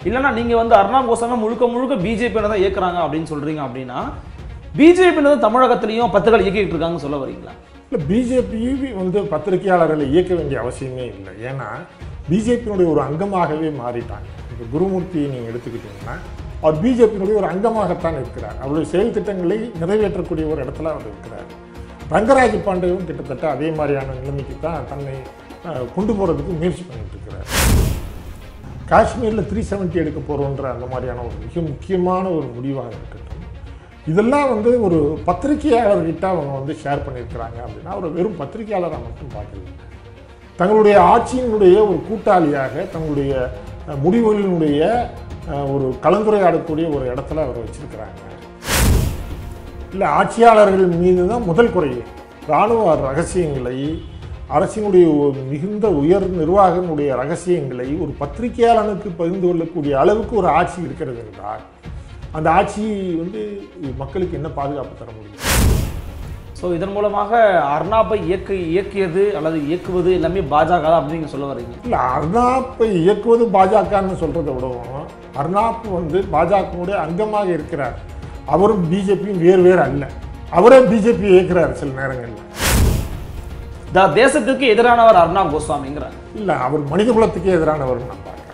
இல்லைன்னா நீங்க வந்து அர்ணாப் கோசாமி முழுக்க முழுக்க பிஜேபி தான் இயக்குறாங்க அப்படின்னு சொல்றீங்க அப்படின்னா பிஜேபி தமிழகத்திலையும் பத்துகள் இயக்கிட்டு இருக்காங்கன்னு சொல்ல வரீங்களா இல்லை பிஜேபி வந்து பத்திரிகையாளர்களை இயக்க வேண்டிய அவசியமே இல்லை ஏன்னா பிஜேபியினுடைய ஒரு அங்கமாகவே மாறிட்டாங்க இப்போ குருமூர்த்தியை நீங்கள் எடுத்துக்கிட்டீங்கன்னா அவர் பிஜேபியினுடைய ஒரு அங்கமாகத்தான் இருக்கிறார் அவருடைய செயல் திட்டங்களை நிறைவேற்றக்கூடிய ஒரு இடத்துல அவர் இருக்கிறார் ரங்கராஜ் பாண்டேவும் கிட்டத்தட்ட அதே மாதிரியான நிலைமைக்கு தான் தன்னை அஹ், கொண்டு போகிறதுக்கு முயற்சி பண்ணிட்டு இருக்கிறார் காஷ்மீரில் த்ரீ செவன்ட்டி எடுக்க போகிறோன்ற அந்த மாதிரியான ஒரு மிக முக்கியமான ஒரு முடிவாக இருக்கட்டும் இதெல்லாம் வந்து ஒரு பத்திரிகையாளர்கிட்ட அவங்க வந்து ஷேர் பண்ணியிருக்கிறாங்க அப்படின்னா அவர் வெறும் பத்திரிகையாளராக மட்டும் பார்க்கல தங்களுடைய ஆட்சியினுடைய ஒரு கூட்டாளியாக தங்களுடைய அஹ், முடிவுகளினுடைய அஹ், ஒரு கலந்துரையாடக்கூடிய ஒரு இடத்துல அவர் வச்சிருக்கிறாங்க இல்லை ஆட்சியாளர்கள் மீது தான் முதல் குறை இராணுவ ரகசியங்களை அரசினுடைய ஒரு மிகுந்த உயர் நிர்வாகனுடைய ரகசியங்களை ஒரு பத்திரிகையாளனுக்கு பகிர்ந்து கொள்ளக்கூடிய அளவுக்கு ஒரு ஆட்சி இருக்கிறது என்றால் அந்த ஆட்சி வந்து மக்களுக்கு என்ன பாதுகாப்பு தர முடியும் ஸோ இதன் மூலமாக அர்ணாப்பை இயக்க இயக்கியது அல்லது இயக்குவது எல்லாமே பாஜக தான் அப்படின்னு நீங்க சொல்ல வரீங்க இல்லை அர்னாப்பை இயக்குவது பாஜகன்னு சொல்கிறத விடவும் அர்னாப் வந்து பாஜகவுடைய அங்கமாக இருக்கிறார் அவரும் பிஜேபியும் வேறு வேறு அல்ல அவரே பிஜேபி இயக்குறார் சில நேரங்களில் த தேசத்துக்கு எதிரானவர் அர்ணாப் கோஸ்வாமிங்கிறாங்க இல்லை அவர் மனித குலத்துக்கே எதிரானவர் நான் பார்க்குறேன்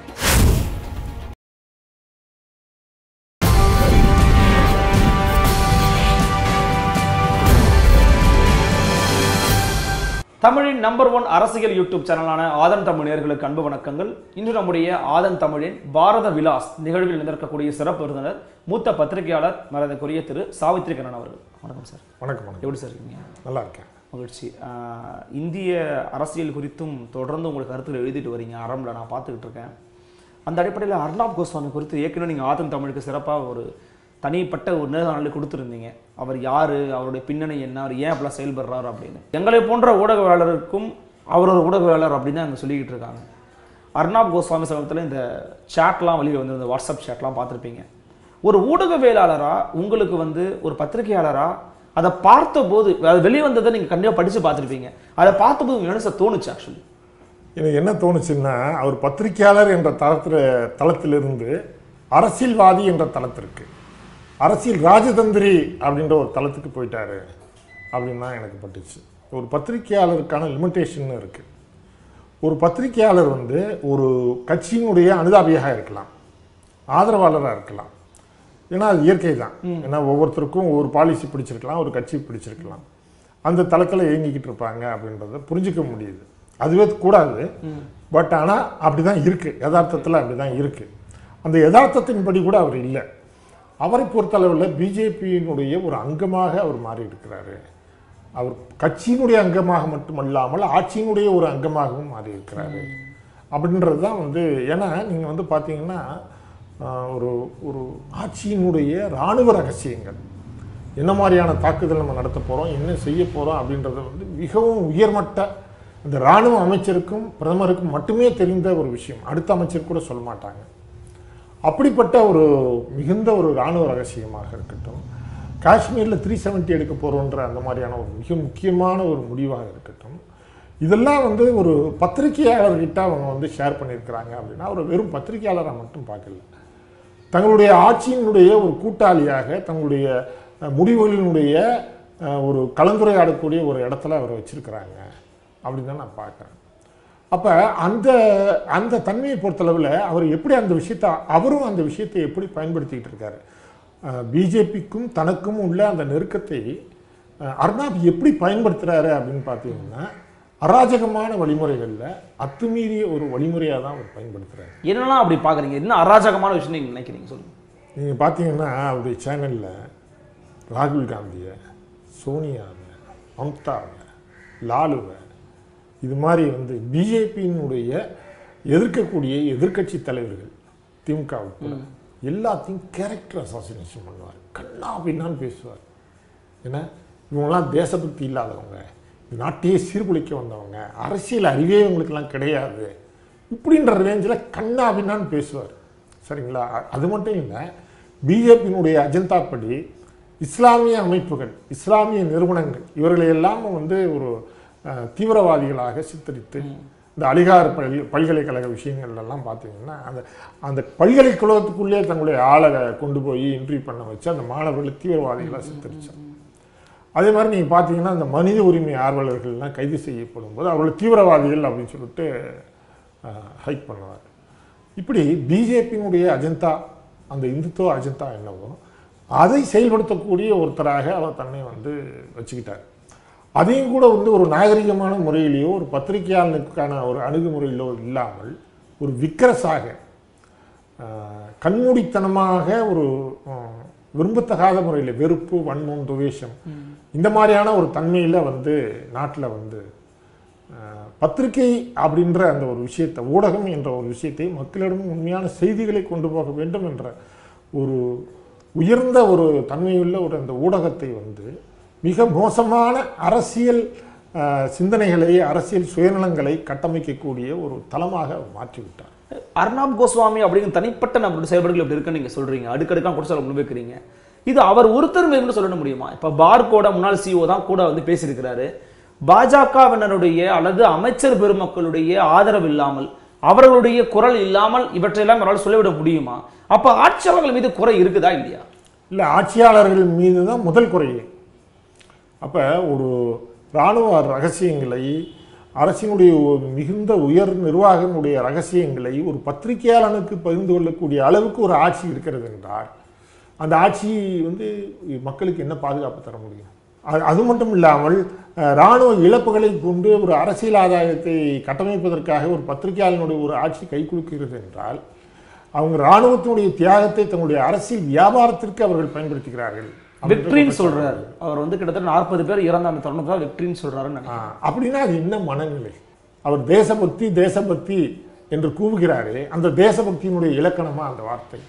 தமிழின் நம்பர் ஒன் அரசியல் யூடியூப் சேனலான ஆதன் தமிழ் நேயர்களுக்கு அன்பு வணக்கங்கள் இன்று நம்முடைய ஆதன் தமிழின் பாரத விலாஸ் நிகழ்வில் நிற்கக்கூடிய சிறப்பு விருந்தினர் மூத்த பத்திரிகையாளர் மரியாதைக்குரிய திரு சாவித்ரி கண்ணன் அவர்கள் வணக்கம் சார் வணக்கம் வணக்கம் எப்படி சார் இருக்கீங்க நல்லா இருக்கேன் மகிழ்ச்சி ஆஹ் இந்திய அரசியல் குறித்தும் தொடர்ந்து உங்களுக்கு கருத்துக்கள் எழுதிட்டு வரீங்க அறம்ல நான் பார்த்துக்கிட்டு இருக்கேன் அந்த அடிப்படையில் அர்ணாப் கோஸ்வாமி குறித்து ஏற்கனவே நீங்கள் ஆதன் தமிழுக்கு சிறப்பாக ஒரு தனிப்பட்ட ஒரு நேர்காணலை கொடுத்துருந்தீங்க அவர் யார் அவருடைய பின்னணி என்ன அவர் ஏன் அப்படிலாம் செயல்படுறாரு அப்படின்னு எங்களை போன்ற ஊடகவியலாளருக்கும் அவர் ஒரு ஊடகவியலாளர் அப்படின்னு தான் அங்கே சொல்லிக்கிட்டு இருக்காங்க அர்ணாப் கோஸ்வாமி சமயத்தில் இந்த சேட்லாம் வெளியே வந்து இந்த வாட்ஸ்அப் சேட்லாம் பார்த்துருப்பீங்க ஒரு ஊடகவியலாளராக உங்களுக்கு வந்து ஒரு பத்திரிகையாளராக அதை பார்த்தபோது அது வெளியே வந்ததை நீங்கள் கண்டிப்பாக படித்து பார்த்துருப்பீங்க அதை பார்த்தபோது உங்களுக்கு என்ன சார் தோணுச்சு ஆக்சுவலி எனக்கு என்ன தோணுச்சுன்னா அவர் பத்திரிகையாளர் என்ற தளத்தில் தளத்திலிருந்து அரசியல்வாதி என்ற தளத்திற்கு அரசியல் ராஜதந்திரி அப்படின்ற ஒரு தளத்துக்கு போயிட்டாரு அப்படின்னு தான் எனக்கு பட்டுச்சு ஒரு பத்திரிகையாளருக்கான லிமிட்டேஷன் இருக்கு ஒரு பத்திரிகையாளர் வந்து ஒரு கட்சியினுடைய அனுதாபியாக இருக்கலாம் ஆதரவாளராக இருக்கலாம் ஏன்னா அது இயற்கை தான் ஏன்னா ஒவ்வொருத்தருக்கும் ஒவ்வொரு பாலிசி பிடிச்சிருக்கலாம் ஒரு கட்சி பிடிச்சிருக்கலாம் அந்த தளத்தில் இயங்கிக்கிட்டு இருப்பாங்க அப்படின்றத புரிஞ்சிக்க முடியுது அதுவே கூடாது பட் ஆனால் அப்படி தான் இருக்குது யதார்த்தத்தில் அப்படி தான் இருக்குது அந்த யதார்த்தத்தின்படி கூட அவர் இல்லை அவரை பொறுத்தளவில் பிஜேபியினுடைய ஒரு அங்கமாக அவர் மாறி இருக்கிறாரு அவர் கட்சியினுடைய அங்கமாக மட்டுமல்லாமல் ஆட்சியினுடைய ஒரு அங்கமாகவும் மாறி இருக்கிறாரு அப்படின்றது தான் வந்து ஏன்னா நீங்கள் வந்து பார்த்தீங்கன்னா ஆஹ், ஒரு ஒரு ஆட்சியினுடைய இராணுவ ரகசியங்கள் என்ன மாதிரியான தாக்குதல் நம்ம நடத்த போகிறோம் என்ன செய்ய போகிறோம் அப்படின்றத வந்து மிகவும் உயர்மட்ட இந்த இராணுவ அமைச்சருக்கும் பிரதமருக்கும் மட்டுமே தெரிந்த ஒரு விஷயம் அடுத்த அமைச்சர் கூட சொல்ல மாட்டாங்க அப்படிப்பட்ட ஒரு மிகுந்த ஒரு இராணுவ ரகசியமாக இருக்கட்டும் காஷ்மீரில் த்ரீ செவன்ட்டி எடுக்க போகிறோன்ற அந்த மாதிரியான ஒரு மிக முக்கியமான ஒரு முடிவாக இருக்கட்டும் இதெல்லாம் வந்து ஒரு பத்திரிகையாளர்கிட்ட அவங்க வந்து ஷேர் பண்ணியிருக்கிறாங்க அப்படின்னா அவர் வெறும் பத்திரிகையாளராக மட்டும் பார்க்கல தங்களுடைய ஆட்சியினுடைய ஒரு கூட்டாளியாக தங்களுடைய அஹ், முடிவுகளினுடைய அஹ், ஒரு கலந்துரையாடக்கூடிய ஒரு இடத்துல அவர் வச்சிருக்கிறாங்க அப்படின்னு தான் நான் பார்க்குறேன் அப்போ அந்த அந்த தன்மையை பொறுத்தளவில் அவர் எப்படி அந்த விஷயத்தை அவரும் அந்த விஷயத்தை எப்படி பயன்படுத்திக்கிட்டு இருக்காரு பிஜேபிக்கும் தனக்கும் உள்ள அந்த நெருக்கத்தை அஹ், அர்னாப் எப்படி பயன்படுத்துகிறாரு அப்படின்னு பார்த்தீங்கன்னா அராஜகமான வழிமுறைகளில் அத்துமீறிய ஒரு வழிமுறையாக தான் அவர் பயன்படுத்துகிறாரு என்னெல்லாம் அப்படி பார்க்குறீங்க என்ன அராஜகமான விஷயம் நீங்கள் நினைக்கிறீங்க சொல்லுங்க நீங்கள் பார்த்தீங்கன்னா அவருடைய சேனலில் ராகுல் காந்தியை சோனியாவை மம்தாவை லாலுவை இது மாதிரி வந்து பிஜேபியினுடைய எதிர்க்கக்கூடிய எதிர்க்கட்சி தலைவர்கள் திமுக உட்பட எல்லாத்தையும் கேரக்டர் அசாசினேஷன் பண்ணுவார் கண்ணா பின்னான்னு பேசுவார் ஏன்னா இவங்கெல்லாம் தேசபக்தி இல்லாதவங்க இந்த நாட்டையே சீர்குலைக்க வந்தவங்க அரசியல் அறிவே இவங்களுக்கெல்லாம் கிடையாது இப்படின்ற ரேஞ்சில் கண்ணா பின்னான்னு பேசுவார் சரிங்களா அ- அது மட்டும் இல்லை பிஜேபியினுடைய அஜெண்டா படி இஸ்லாமிய அமைப்புகள் இஸ்லாமிய நிறுவனங்கள் இவர்களை எல்லாம் வந்து ஒரு அஹ், தீவிரவாதிகளாக சித்தரித்து இந்த அலிகார் பல் பல்கலைக்கழக விஷயங்கள்லாம் பார்த்தீங்கன்னா அந்த அந்த பல்கலைக்கழகத்துக்குள்ளே தங்களுடைய ஆளை கொண்டு போய் இன்டர்வியூ பண்ண வச்சு அந்த மாணவர்களை தீவிரவாதிகளாக சித்தரிச்சாங்க அதே மாதிரி நீங்கள் பார்த்தீங்கன்னா அந்த மனித உரிமை ஆர்வலர்கள்லாம் கைது செய்யப்படும் போது அவர்கள் தீவிரவாதிகள் அப்படின்னு சொல்லிட்டு ஹைக் பண்ணுவார் இப்படி பிஜேபியினுடைய அஜெண்டா அந்த இந்துத்துவ அஜெண்டா என்னவோ அதை செயல்படுத்தக்கூடிய ஒருத்தராக அவர் தன்னை வந்து வச்சுக்கிட்டார் அதையும் கூட வந்து ஒரு நாகரிகமான முறையிலேயோ ஒரு பத்திரிகையாளனுக்கான ஒரு அணுகுமுறையிலோ இல்லாமல் ஒரு விக்கிரசாக ஆஹ், கண்மூடித்தனமாக ஒரு ஆஹ், விரும்பத்தகாத முறையில் வெறுப்பு வன்மம் துவேஷம் இந்த மாதிரியான ஒரு தன்மையில் வந்து நாட்டில் வந்து ஆஹ், பத்திரிகை அப்படின்ற அந்த ஒரு விஷயத்தை ஊடகம் என்ற ஒரு விஷயத்தை மக்களிடம் உண்மையான செய்திகளை கொண்டு போக வேண்டும் என்ற ஒரு உயர்ந்த ஒரு தன்மையுள்ள ஒரு அந்த ஊடகத்தை வந்து மிக மோசமான அரசியல் ஆஹ், சிந்தனைகளை அரசியல் சுயநலங்களை கட்டமைக்கக்கூடிய ஒரு தளமாக அவர் மாற்றிவிட்டார் அர்னாப் கோஸ்வாமி அப்படிங்கிற தனிப்பட்ட நபருடைய செயல்பாடுகள் இப்படி இருக்குன்னு நீங்க சொல்றீங்க அடுக்கடுக்காக குற்றச்சாட்டு முன்வைக்கிறீங்க இது அவர் ஒருத்தர் மேலும் சொல்ல முடியுமா இப்ப பார்கோட முன்னாள் சிஓ தான் கூட வந்து பேசியிருக்கிறாரு பாஜகவினருடைய அல்லது அமைச்சர் பெருமக்களுடைய ஆதரவு இல்லாமல் அவர்களுடைய குரல் இல்லாமல் இவற்றையெல்லாம் அவரால் சொல்லிவிட முடியுமா அப்ப ஆட்சியாளர்கள் மீது குறை இருக்குதா இல்லையா இல்லை ஆட்சியாளர்கள் மீது தான் முதல் குறையே அப்போ ஒரு இராணுவ ரகசியங்களை அரசினுடைய ஒரு மிகுந்த உயர் நிர்வாகனுடைய ரகசியங்களை ஒரு பத்திரிகையாளனுக்கு பகிர்ந்து கொள்ளக்கூடிய அளவுக்கு ஒரு ஆட்சி இருக்கிறது என்றால் அந்த ஆட்சி வந்து மக்களுக்கு என்ன பாதுகாப்பு தர முடியும் அது அது மட்டும் இல்லாமல் அஹ், இராணுவ இழப்புகளை கொண்டு ஒரு அரசியல் ஆதாயத்தை கட்டமைப்பதற்காக ஒரு பத்திரிகையாளனுடைய ஒரு ஆட்சி கை கொடுக்கிறது என்றால் அவங்க இராணுவத்தினுடைய தியாகத்தை தங்களுடைய அரசியல் வியாபாரத்திற்கு அவர்கள் பயன்படுத்துகிறார்கள் வெற்றின்னு சொல்றாரு அவர் வந்து கிட்டத்தட்ட நாற்பது பேர் இறந்த அந்த தருணத்தில் வெற்றின்னு சொல்றாருன்னு ஆ, நினைக்கிறேன் அப்படின்னா அது என்ன மனநிலை அவர் தேசபக்தி தேசபக்தி என்று கூவுகிறாரே அந்த தேசபக்தியினுடைய இலக்கணமா அந்த வார்த்தை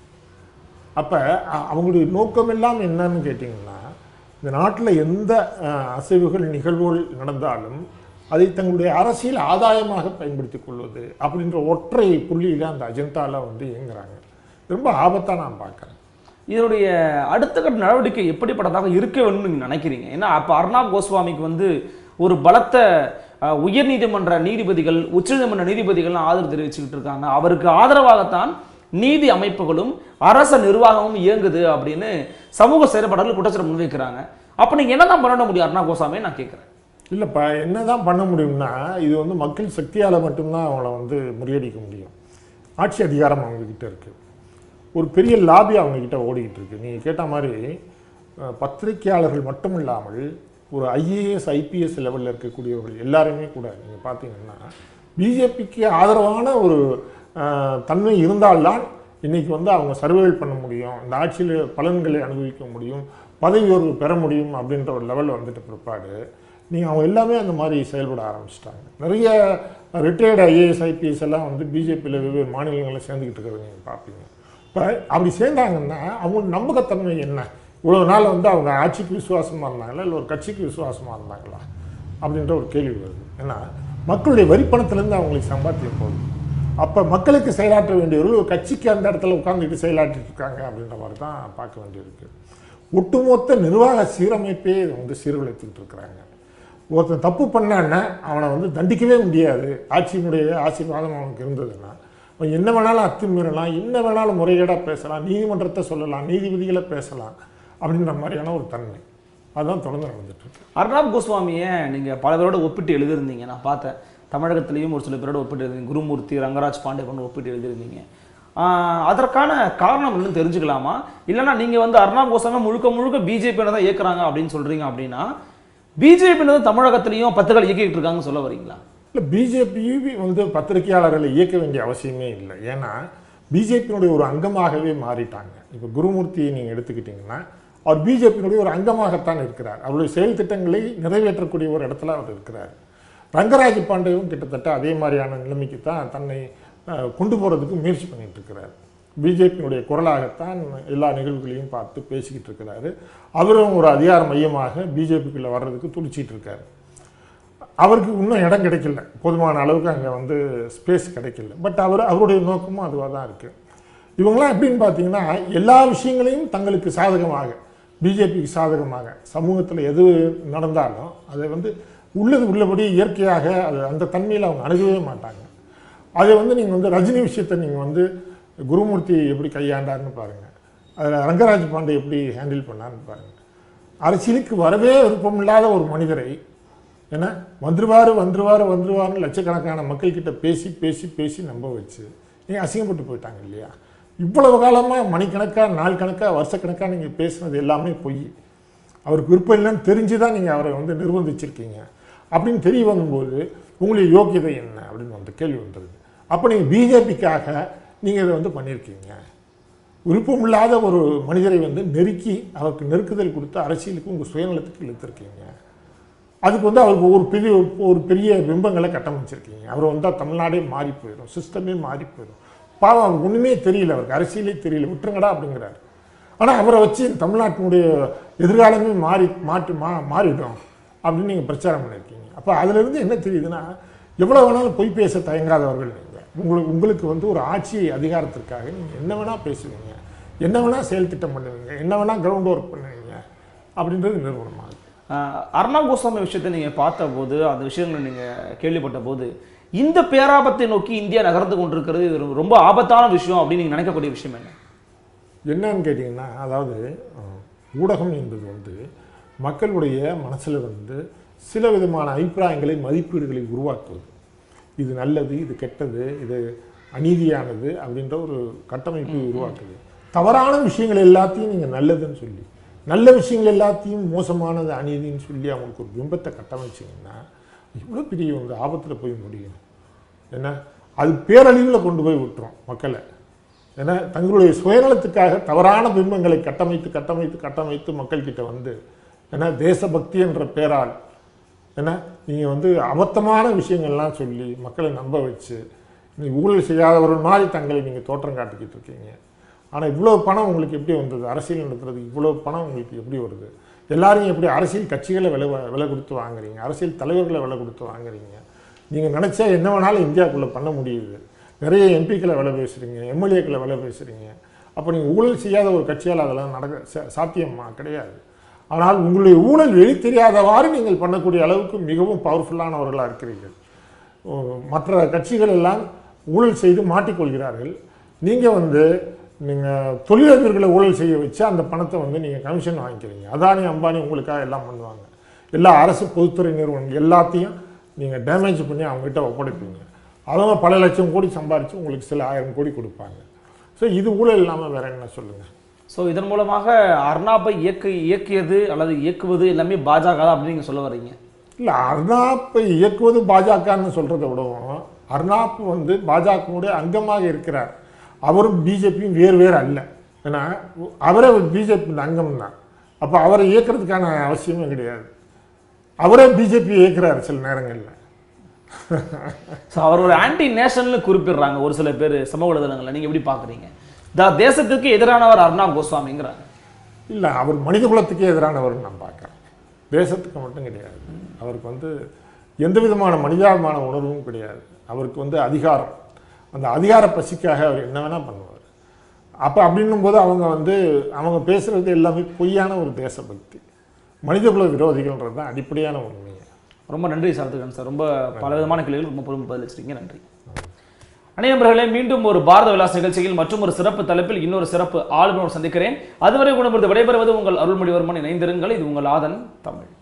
அப்ப அ- அவங்களுடைய நோக்கம் எல்லாம் என்னன்னு கேட்டிங்கன்னா இந்த நாட்டில் எந்த அ, அசைவுகள் நிகழ்வுகள் நடந்தாலும் அதை தங்களுடைய அரசியல் ஆதாயமாக பயன்படுத்திக் கொள்வது அப்படின்ற ஒற்றை புள்ளியில் அந்த அஜெண்டால வந்து இயங்குறாங்க ரொம்ப ஆபத்தா நான் பார்க்குறேன் இதனுடைய அடுத்த கட்ட நடவடிக்கை எப்படிப்பட்டதாக இருக்க வேணும்னு நீங்க நினைக்கிறீங்க ஏன்னா அப்ப அர்ணாப் கோஸ்வாமிக்கு வந்து ஒரு பலத்த அஹ், உயர்நீதிமன்ற நீதிபதிகள் உச்சநீதிமன்ற நீதிபதிகள் ஆதரவு தெரிவிச்சுக்கிட்டு இருக்காங்க அவருக்கு ஆதரவாகத்தான் நீதி அமைப்புகளும் அரச நிர்வாகமும் இயங்குது அப்படின்னு சமூக செயற்பாடுகள் குற்றச்சாட்டு முன்வைக்கிறாங்க அப்ப நீங்க என்னதான் பண்ண முடியும் அர்ணாப் கோஸ்வாமி நான் கேட்கிறேன் இல்லைப்பா என்னதான் பண்ண முடியும்னா இது வந்து மக்கள் சக்தியால் மட்டும்தான் அவங்கள வந்து முறியடிக்க முடியும் ஆட்சி அதிகாரம் அவங்க கிட்ட இருக்கு ஒரு பெரிய லாபி அவங்க கிட்ட ஓடிக்கிட்டு இருக்கு நீங்கள் கேட்ட மாதிரி அஹ், பத்திரிக்கையாளர்கள் மட்டும் இல்லாமல் ஒரு ஐஏஎஸ் ஐபிஎஸ் லெவலில் இருக்கக்கூடியவர்கள் எல்லாருமே கூட நீங்கள் பார்த்தீங்கன்னா பிஜேபிக்கு ஆதரவான ஒரு அஹ், தன்மை இருந்தால்தான் இன்னைக்கு வந்து அவங்க சர்வைவல் பண்ண முடியும் இந்த ஆட்சியில் பலன்களை அனுபவிக்க முடியும் பதவி உயர்வு பெற முடியும் அப்படின்ற ஒரு லெவலில் வந்துட்ட பிற்பாடு நீங்கள் அவங்க எல்லாமே அந்த மாதிரி செயல்பட ஆரம்பிச்சிட்டாங்க நிறைய ரிட்டையர்டு ஐஏஎஸ் ஐபிஎஸ் எல்லாம் வந்து பிஜேபியில் வெவ்வேறு மாநிலங்களில் சேர்ந்துக்கிட்டு இருக்கிறத நீங்கள் பார்ப்பீங்க இப்போ அப்படி சேர்ந்தாங்கன்னா அவங்க நம்பகத்தன்மை என்ன இவ்வளோ நாள் வந்து அவங்க ஆட்சிக்கு விசுவாசமாக இருந்தாங்களா இல்லை ஒரு கட்சிக்கு விசுவாசமாக இருந்தாங்களா அப்படின்ற ஒரு கேள்வி வருது ஏன்னா மக்களுடைய வரிப்பணத்திலேருந்து அவங்களுக்கு சம்பாத்தியம் போகுது அப்போ மக்களுக்கு செயலாற்ற வேண்டியவர்கள் ஒரு கட்சிக்கு அந்த இடத்துல உட்காந்துக்கிட்டு செயலாற்றிட்டு இருக்காங்க அப்படின்ற மாதிரி தான் பார்க்க வேண்டியிருக்கு ஒட்டுமொத்த நிர்வாக சீரமைப்பே இதை வந்து சீர்குலைத்துக்கிட்டு இருக்கிறாங்க ஒருத்தன் தப்பு பண்ணான்னா அவனை வந்து தண்டிக்கவே முடியாது ஆட்சியினுடைய ஆசீர்வாதம் அவனுக்கு இருந்ததுன்னா அவன் என்ன வேணாலும் அத்துமீறலாம் என்ன வேணாலும் முறைகேடாக பேசலாம் நீதிமன்றத்தை சொல்லலாம் நீதிபதிகளை பேசலாம் அப்படின்ற மாதிரியான ஒரு தன்மை அதுதான் தொடர்ந்து நடந்துட்டு இருக்கு அர்ணாப் கோஸ்வாமியை நீங்க பல பேரோட ஒப்பிட்டு எழுதியிருந்தீங்க நான் பார்த்தேன் தமிழகத்திலையும் ஒரு சில பேரோட ஒப்பிட்டு எழுதிங்க குருமூர்த்தி ரங்கராஜ் பாண்டே பண்ண ஒப்பிட்டு எழுதியிருந்தீங்க ஆஹ் அதற்கான காரணம் என்னன்னு தெரிஞ்சுக்கலாமா இல்லைன்னா நீங்க வந்து அர்ணாப் கோஸ்வாமி முழுக்க முழுக்க பிஜேபி தான் இயக்குறாங்க அப்படின்னு சொல்றீங்க அப்படின்னா பிஜேபி தமிழகத்திலையும் பத்துகள் இயக்கிட்டு இருக்காங்கன்னு சொல்ல வரீங்களா இல்லை பிஜேபியும் வந்து பத்திரிகையாளர்களை இயக்க வேண்டிய அவசியமே இல்லை ஏன்னா பிஜேபியினுடைய ஒரு அங்கமாகவே மாறிட்டாங்க இப்போ குருமூர்த்தியை நீங்கள் எடுத்துக்கிட்டிங்கன்னா அவர் பிஜேபியினுடைய ஒரு அங்கமாகத்தான் இருக்கிறார் அவருடைய செயல் திட்டங்களை நிறைவேற்றக்கூடிய ஒரு இடத்துல அவர் இருக்கிறார் ரங்கராஜ் பாண்டேவும் கிட்டத்தட்ட அதே மாதிரியான நிலைமைக்கு தான் தன்னை அஹ், கொண்டு போகிறதுக்கு முயற்சி பண்ணிட்டு இருக்கிறார் பிஜேபியினுடைய குரலாகத்தான் எல்லா நிகழ்வுகளையும் பார்த்து பேசிக்கிட்டு இருக்கிறாரு அவரும் ஒரு அதிகார மையமாக பிஜேபிக்குள்ளே வர்றதுக்கு துடிச்சிட்டு இருக்காரு அவருக்கு இன்னும் இடம் கிடைக்கல போதுமான அளவுக்கு அங்கே வந்து ஸ்பேஸ் கிடைக்கல பட் அவர் அவருடைய நோக்கமும் அதுவாக தான் இருக்குது இவங்களாம் எப்படின்னு பார்த்தீங்கன்னா எல்லா விஷயங்களையும் தங்களுக்கு சாதகமாக பிஜேபிக்கு சாதகமாக சமூகத்தில் எது நடந்தாலும் அதை வந்து உள்ளது உள்ளபடி இயற்கையாக அது அந்த தன்மையில் அவங்க அணுகவே மாட்டாங்க அதை வந்து நீங்கள் வந்து ரஜினி விஷயத்தை நீங்கள் வந்து குருமூர்த்தி எப்படி கையாண்டார்னு பாருங்கள் அதில் ரங்கராஜ் பாண்டே எப்படி ஹேண்டில் பண்ணார்னு பாருங்கள் அரசியலுக்கு வரவே விருப்பமில்லாத ஒரு மனிதரை ஏன்னா வந்துருவார் வந்துருவார் வந்துருவார்னு லட்சக்கணக்கான மக்கள்கிட்ட பேசி பேசி பேசி நம்ப வச்சு நீங்கள் அசிங்கப்பட்டு போயிட்டாங்க இல்லையா இவ்வளவு காலமாக மணிக்கணக்காக நாள் கணக்காக வருஷக்கணக்காக நீங்கள் பேசுனது எல்லாமே பொய் அவருக்கு விருப்பம் இல்லைன்னு தெரிஞ்சு தான் நீங்கள் அவரை வந்து நிர்பந்திச்சிருக்கீங்க அப்படின்னு தெரிய வரும்போது உங்களுக்கு யோக்கியதை என்ன அப்படின்னு அந்த கேள்வி வந்துடுது அப்போ நீங்கள் பிஜேபிக்காக நீங்கள் இதை வந்து பண்ணியிருக்கீங்க விருப்பமில்லாத ஒரு மனிதரை வந்து நெருக்கி அவருக்கு நெருக்குதல் கொடுத்து அரசியலுக்கு உங்கள் சுயநலத்துக்கு இழுத்துருக்கீங்க அதுக்கு வந்து அவருக்கு ஒரு பெரிய ஒரு பெரிய பிம்பங்களை கட்டமைச்சிருக்கீங்க அவர் வந்தால் தமிழ்நாடே மாறி போயிடும் சிஸ்டமே மாறி போயிடும் பாவம் அவருக்கு ஒன்றுமே தெரியல அவருக்கு அரசியலே தெரியல விட்டுருங்கடா அப்படிங்கிறாரு ஆனால் அவரை வச்சு தமிழ்நாட்டினுடைய எதிர்காலமே மாறி மாற்றி மா மாறிடும் அப்படின்னு நீங்கள் பிரச்சாரம் பண்ணியிருக்கீங்க அப்போ அதிலிருந்து என்ன தெரியுதுன்னா எவ்வளோ வேணாலும் பொய் பேச தயங்காதவர்கள் நீங்கள் உங்களுக்கு உங்களுக்கு வந்து ஒரு ஆட்சி அதிகாரத்திற்காக நீங்கள் என்ன வேணால் பேசுவீங்க என்ன வேணால் செயல் திட்டம் பண்ணுவீங்க என்ன வேணால் கிரவுண்ட் ஒர்க் பண்ணுவீங்க அப்படின்றது நிறுவனமாகுது ஆஹ் அர்ணாப் கோஸ்வாமி விஷயத்தை நீங்கள் பார்த்தபோது அந்த விஷயங்களை நீங்கள் கேள்விப்பட்ட போது இந்த பேராபத்தை நோக்கி இந்தியா நகர்ந்து கொண்டிருக்கிறது இது ஒரு ரொம்ப ஆபத்தான விஷயம் அப்படின்னு நீங்கள் நினைக்கக்கூடிய விஷயம் என்ன என்னன்னு கேட்டிங்கன்னா அதாவது அஹ், ஊடகம் என்பது வந்து மக்களுடைய மனசில் வந்து சில விதமான அபிப்பிராயங்களை மதிப்பீடுகளை உருவாக்குவது இது நல்லது இது கெட்டது இது அநீதியானது அப்படின்ற ஒரு கட்டமைப்பு உருவாக்குது தவறான விஷயங்கள் எல்லாத்தையும் நீங்கள் நல்லதுன்னு சொல்லி நல்ல விஷயங்கள் எல்லாத்தையும் மோசமானது அநீதின்னு சொல்லி அவங்களுக்கு ஒரு பிம்பத்தை கட்டமைச்சிங்கன்னா இவ்வளோ பெரிய வந்து ஆபத்தில் போய் முடியும் என்ன அது பேரழிவில் கொண்டு போய் விட்டுரும் மக்களை ஏன்னா தங்களுடைய சுயநலத்துக்காக தவறான பிம்பங்களை கட்டமைத்து கட்டமைத்து கட்டமைத்து மக்கள்கிட்ட வந்து ஏன்னா தேசபக்தி என்ற பேரால் ஏன்னா நீங்கள் வந்து அபத்தமான விஷயங்கள்லாம் சொல்லி மக்களை நம்ப வச்சு நீ ஊழல் செய்யாதவர்கள் மாதிரி தங்களை நீங்கள் தோற்றம் காட்டிக்கிட்டு இருக்கீங்க ஆனால் இவ்வளோ பணம் உங்களுக்கு எப்படி வந்தது அரசியல் நடத்துறதுக்கு இவ்வளோ பணம் உங்களுக்கு எப்படி வருது எல்லாரும் எப்படி அரசியல் கட்சிகளை விலை வா- விலை கொடுத்து வாங்குறீங்க அரசியல் தலைவர்களை விலை கொடுத்து வாங்குறீங்க நீங்கள் நினச்சா என்ன வேணாலும் இந்தியாவுக்குள்ளே பண்ண முடியுது நிறைய எம்பிக்களை விலை பேசுகிறீங்க எம்எல்ஏக்களை விலை பேசுகிறீங்க அப்போ நீங்கள் ஊழல் செய்யாத ஒரு கட்சியால் அதெல்லாம் நடக்க சா- சாத்தியமா கிடையாது ஆனால் உங்களுடைய ஊழல் வெளி தெரியாதவாறு நீங்கள் பண்ணக்கூடிய அளவுக்கு மிகவும் பவர்ஃபுல்லானவர்களாக இருக்கிறீர்கள் ஓ, மற்ற கட்சிகள் எல்லாம் ஊழல் செய்து மாட்டிக்கொள்கிறார்கள் நீங்கள் வந்து நீங்கள் தொழிலதிபர்களை ஊழல் செய்ய வச்சு அந்த பணத்தை வந்து நீங்கள் கமிஷன் வாங்கிக்கிறீங்க அதானி அம்பானி உங்களுக்காக எல்லாம் பண்ணுவாங்க எல்லா அரசு பொதுத்துறை நிறுவனங்கள் எல்லாத்தையும் நீங்கள் டேமேஜ் பண்ணி அவங்ககிட்ட ஒப்படைப்பீங்க அவங்க பல லட்சம் கோடி சம்பாரித்து உங்களுக்கு சில ஆயிரம் கோடி கொடுப்பாங்க ஸோ இது ஊழல் இல்லாமல் வேற என்ன சொல்லுங்கள் ஸோ இதன் மூலமாக அர்ணாப்பை இயக்க இயக்கியது அல்லது இயக்குவது எல்லாமே பாஜக தான் அப்படின்னு நீங்கள் சொல்ல வர்றீங்க இல்லை அர்னாப்பை இயக்குவது பாஜகன்னு சொல்கிறத விடவும் அர்னாப் வந்து பாஜகவுடைய அங்கமாக இருக்கிறார் அவரும் பிஜேபியும் வேறு வேறு அல்ல ஏன்னா அவரே பிஜேபி அங்கம் தான் அப்போ அவரை இயக்கிறதுக்கான அவசியமே கிடையாது அவரே பிஜேபி இயக்குறாரு சில நேரங்களில் ஸோ அவர் ஒரு ஆன்டி நேஷனல்னு குறிப்பிடுறாங்க ஒரு சில பேர் சமூக வலைதளங்களில் நீங்கள் எப்படி பார்க்குறீங்க த தேசத்துக்கு எதிரானவர் அர்ணாப் கோஸ்வாமிங்கிறாங்க இல்லை அவர் மனித குலத்துக்கே எதிரானவர்னு நான் பார்க்குறேன் தேசத்துக்கு மட்டும் கிடையாது அவருக்கு வந்து எந்த விதமான மனிதாபிமான உணர்வும் கிடையாது அவருக்கு வந்து அதிகாரம் அந்த அதிகார பசிக்காக அவர் என்ன வேணால் பண்ணுவார் அப்போ அப்படின்னும் போது அவங்க வந்து அவங்க பேசுகிறது எல்லாமே பொய்யான ஒரு தேசபக்தி மனிதகுல விரோதிகள்ன்றது தான் அடிப்படையான உண்மையை ரொம்ப நன்றி சார்த்துக்கன் சார் ரொம்ப பல விதமான கேள்விகள் ரொம்ப பொறுமை பதிலளிச்சிருக்கீங்க நன்றி அனைவர்களே மீண்டும் ஒரு பாரத விலாஸ் நிகழ்ச்சியில் மற்றும் ஒரு சிறப்பு தலைப்பில் இன்னொரு சிறப்பு ஆளுநர் சந்திக்கிறேன் அதுவரை குணப்படுத்த விடைபெறுவது உங்கள் அருள்மொழிவர்மன் இணைந்திருங்கள் இது உங்கள் ஆதன் தமிழ்